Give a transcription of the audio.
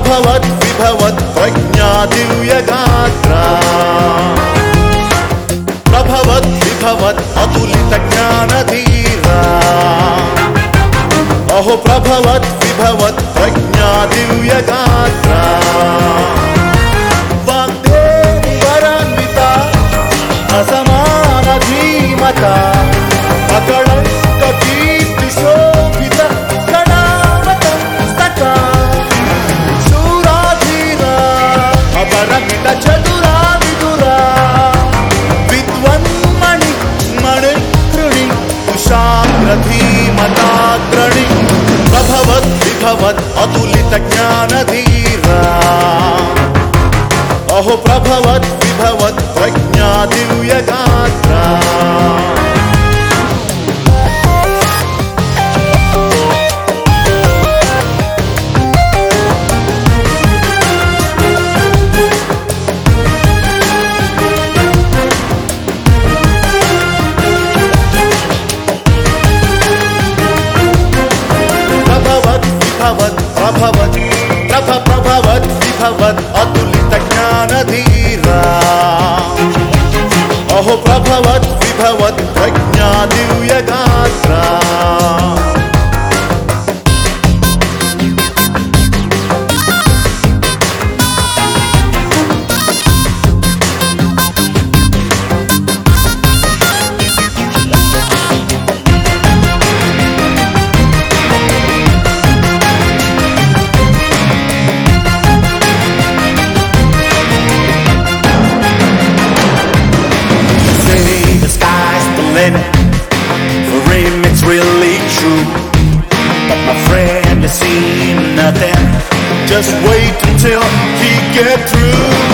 ప్రభవత్ విభవత్ ప్రజ్ఞా దివ్యగాత్రా ప్రభవత్ విభవత్ అతులిత జ్ఞానధీరా అహో ప్రభవత్ విభవత్ ప్రజ్ఞా దివ్యగాత్రా వాగ్దేవి వరాన్విత అసమాన ధీమత అకళంక కీర్తి శోభిత కణావత సకా శూరాధీరా అపరమిత చతురా విదురా విద్వన్మణి మణికృణి కుశాగ్రధీమతాగ్రణి ప్రభవత్ విభవత్ అతులిత జ్ఞానధీరా అహో ప్రభవత్ విభవత్ ప్రజ్ఞా దివ్యగాత్రా ప్రభవత్ విభవత్ ప్రభవత్ ప్రభ ప్రభవత్ విభవత్ అతులిత జ్ఞానధీరా అహో ప్రభవత్ విభవత్ ప్రజ్ఞా దివ్యగాత్రా say the sky's the limit. For him, it's really true. But my friend has seen nothing. Just wait until he get through